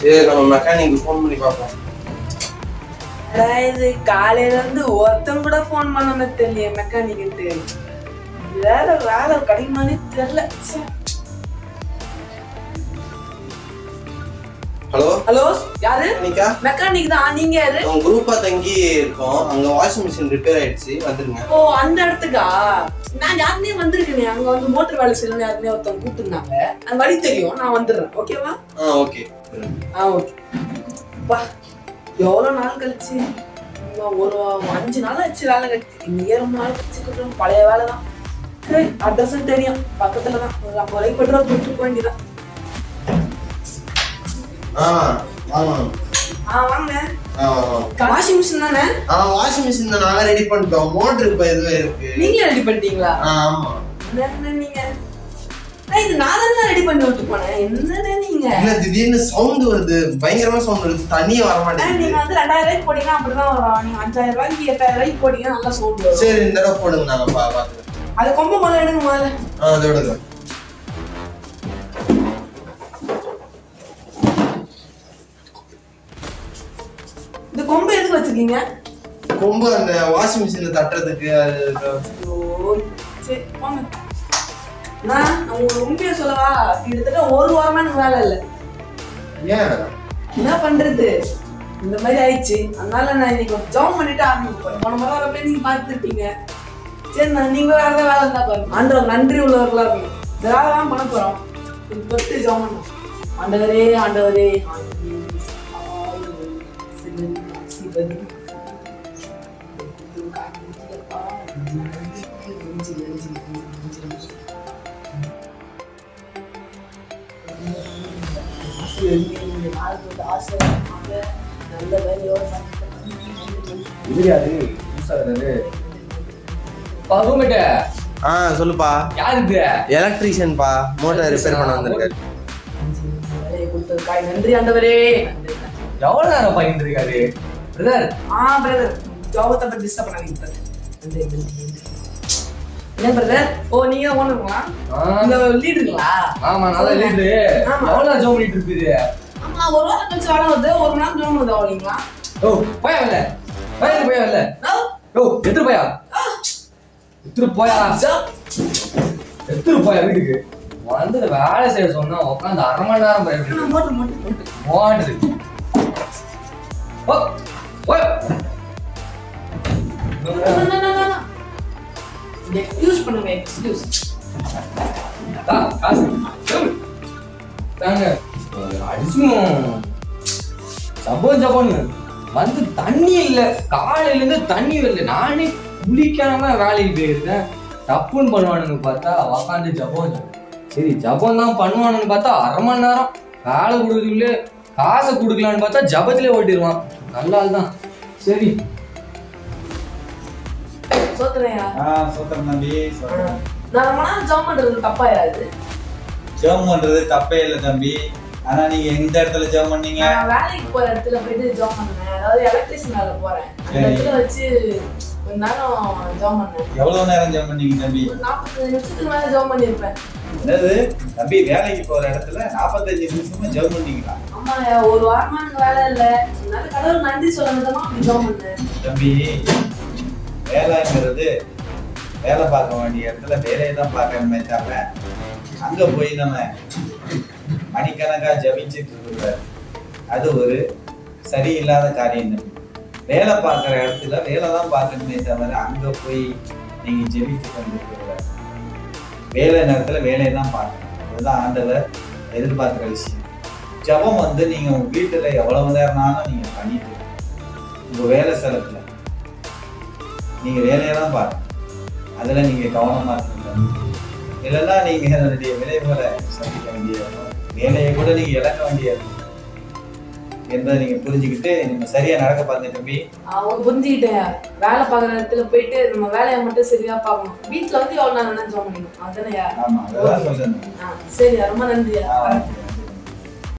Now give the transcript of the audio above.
சரி நம்ம mechanic phone பண்ணி பார்ப்போம் அதாவது காலையில இருந்து ஒருத்தன் கூட ஃபோன் பண்ணாம தெரியல மெக்கானிக்கிட்டு வேற வேலை கிடைக்குமானே தெரியல ச்சே. ஹலோ ஹலோ யாரு மெக்கானிக்கா மெக்கானிக் தான் நீங்க யாரு அவங்க குரூப்பா தங்கி இருக்கோம் அங்க வாஷிங் மிஷின் ரிப்பேர் ஆயிடுச்சு வந்துருங்க ஓ அந்த இடத்துக்கா நான் யாருனே வந்திருக்கேனே அங்க வந்து மோட்டர் வேலை செய்யணும் யாருனே ஒருத்தவங்க கூப்பிட்டுருந்தாங்க அந்த வழி தெரியும் நான் வந்துடுறேன் ஓகேவா ஆ ஓகே ஆ ஓகே பா எவ்வளோ நாள் கழிச்சு இன்னும் ஒரு அஞ்சு நாள் ஆச்சு வேலை கழிச்சு இன்னைக்கே ரொம்ப நாள் கழிச்சு பழைய வேலை தான் சரி அட்ரஸும் தெரியும் பக்கத்துல தான் ஒரு ஐம்பது ரூபாய்க்கு பெட்ரோல் போட்டு போக வேண்டியதான் ஆ ஆமா ஆ வாங்க ஆ வாஷிங் மிஷின் தானே ஆ வாஷிங் மிஷின் தான் நாங்க ரெடி பண்ணிட்டோம் மோட்டர் இப்ப இதுவே இருக்கு நீங்களே ரெடி பண்ணிட்டீங்களா ஆ ஆமா என்ன நீங்க அண்ணா, இது நான் தானே ரெடி பண்ணி விட்டு போனேன் என்னண்ணே நீங்க இல்ல திடீர்னு சவுண்ட் வருது பயங்கரமா சவுண்ட் வருது தண்ணியே வர அண்ணா, மாட்டேங்குது நீங்க வந்து ரெண்டாயிரம் ரூபாய்க்கு போட்டீங்கன்னா அப்படிதான் வரும் நீங்க அஞ்சாயிரம் ரூபாய்க்கு எட்டாயிரம் ரூபாய்க்கு போட்டீங்கன்னா நல்லா சவுண்ட் வரும் சரி இந்த தடவை போடுங்க நாங்க பா பாத்துக்கிறோம் அது கொம்ப முதல்ல எடுங்க முதல்ல ஆ அதோட தான். இந்த கொம்பு எதுக்கு வச்சிருக்கீங்க கொம்பு அந்த வாஷிங் மிஷின்ல தட்டுறதுக்கு அது ஐயோ, சரி போங்க நான் உங்களுக்கு உண்மையை சொல்லவா கிட்டத்தட்ட ஒரு வாரமா எனக்கு வேலை இல்லை ஏன் என்ன பண்றது இந்த மாதிரி ஆயிடுச்சு அதனால நான் இன்னைக்கு ஒரு ஜாம் பண்ணிட்டு ஆரம்பிக்க போறேன் போன முறை வரப்ப நீங்க பார்த்துருப்பீங்க சரி நான் நீங்க வேற ஏதாவது வேலை இருந்தா பாருங்க ஆண்டவர் நன்றி உள்ளவர்களா இருக்கணும் இந்த வேலை தான் பண்ண போறோம் இது தொட்டு ஜாம் பண்ணோம் ஆண்டவரே ஆண்டவரே ஆண்டவரே, ஆண்டவரே, சிவன், சிவன். நெஞ்சு, நெஞ்சு, நெஞ்சு, நெஞ்சு. நல்ல வேலையோட இது யாரு புதுசா வர்றாரு பா ரூம்மேட்ட ஆ சொல்லுப்பா யார் இது எலக்ட்ரீஷியன் பா மோட்டார் ரிப்பேர் பண்ண வந்திருக்காரு வேலையை கொடுத்ததுக்காக நன்றி ஆண்டவரே நன்றி எவ்வளவு நேரம் பண்ணிட்டு இருக்காரு பிரதர் ஆ பிரதர் ஜாபத்தை பத்தி டிஸ்டர்ப் பண்ணாதீங்க brother. நன்றி நன்றி நன்றி. என்ன பிரதர் ஓ நீங்க ஓனருங்களா இந்த லீடுங்களா ஆமா நல்லா லீடு ஆமா. எவ்வளவு ஜோம் பண்ணிட்டு இருக்குது ஆமா ஒரு வாரம் கழிச்சு வேலை வருது ஒரு மணி நேரம் ஜோம் பண்ணுது அவளிங்களா ஓ போயா வரல போயா போயா வரல ஓ எடுத்துட்டு போயா எடுத்துட்டு போயா எடுத்துட்டு போயா வீட்டுக்கு வந்து வேலை செய்ய சொன்னா உட்காந்து அரை மணி நேரம் போய் மோட்டர் மோட்டர் மோட்டர் மாட்டுது ஓ ஓய் எக்ஸ்கியூஸ் பண்ணுங்க எக்ஸ்கியூஸ் தா, காசு சொல்லு. தாங்க அடிச்சும் ஜபம் ஜபம்னு வந்து தண்ணி இல்ல காலையில இருந்து தண்ணி வரல நானே குளிக்காம வேலைக்கு போயிருக்கேன் தப்புன்னு பண்ணுவானுங்க பார்த்தா உக்காந்து ஜபம் ஜபம். சரி ஜபம் தான் பண்ணுவானுங்க பார்த்தா அரை மணி நேரம் வேலை கொடுக்குறதுக்குள்ளே காசை கொடுக்கலான்னு பார்த்தா ஜபத்திலே ஓட்டிடுவான் நல்ல ஆள் தான் சரி சோத்துறையா ஆ சூத்திரம் தம்பி சூத்திரம். நான் ரொம்ப நேரம் ஜாம் பண்றது தப்பாயாது ஜெபம் பண்றது தப்பே இல்லை தம்பி ஆனா நீங்க எந்த இடத்துல ஜெபம் பண்ணீங்க நான் வேலைக்கு போற இடத்துல போயிட்டு ஜாம் பண்ணேன் அதாவது எலக்ட்ரிஷியன் வேலை போறேன் அந்த சரி. இடத்துல வச்சு கொஞ்ச நேரம் ஜாம் பண்ணேன் எவ்வளவு நேரம் ஜெபம் பண்ணீங்க தம்பி ஒரு நாற்பத்தஞ்சு நிமிஷத்துக்கு மேல ஜாம் பண்ணியிருப்பேன் அதாவது தம்பி வேலைக்கு போற இடத்துல நாற்பத்தஞ்சு நிமிஷமா ஜெபம் பண்ணீங்களா ஆமா ஒரு வாரமா எனக்கு வேலை இல்ல அதனால கடவுள் நன்றி சொல்ல விதமா அப்படி ஜாம் பண்ணேன் தம்பி வேலைங்கிறது வேலை பார்க்க வேண்டிய இடத்துல வேலையை தான் பார்க்கணுமே தவிர அங்க போய் நம்ம மணிக்கணக்கா ஜபிச்சுட்டு இருக்கிற அது ஒரு சரியில்லாத காரியம் தம்பி வேலை பார்க்குற இடத்துல வேலை தான் பார்க்கணுமே தவிர அங்க போய் நீங்க ஜெபிச்சு கொண்டிருக்கிற வேலை நேரத்துல வேலையை தான் பார்க்கணும் அதுதான் ஆண்டவர் எதிர்பார்க்குற விஷயம் ஜெபம் வந்து நீங்க உங்க வீட்டுல எவ்வளவு நேரம்னாலும் நீங்க பண்ணிட்டு உங்க வேலை ஸ்தலத்துல நீங்க வேலையை தான் பார்க்கணும் அதுல நீங்க கவனமா இருக்கணும் இல்லைன்னா நீங்க அதனுடைய விளைவுகளை சந்திக்க வேண்டிய வேலையை கூட நீங்க இழக்க வேண்டிய என்பதை நீங்க புரிஞ்சுக்கிட்டு நீங்க சரியா நடக்க பாருங்க தம்பி அவங்க புரிஞ்சுக்கிட்டேன் வேலை பார்க்குற இடத்துல போயிட்டு நம்ம வேலையை மட்டும் சரியா பார்க்கணும் வீட்டுல வந்து எவ்வளவு நேரம் ஜாம் பண்ணிக்கணும் அதுதானே ஆமா அதான் சொல்றேன் ஆ, சரி ரொம்ப நன்றியா ஆ, வரேன். ஓகே.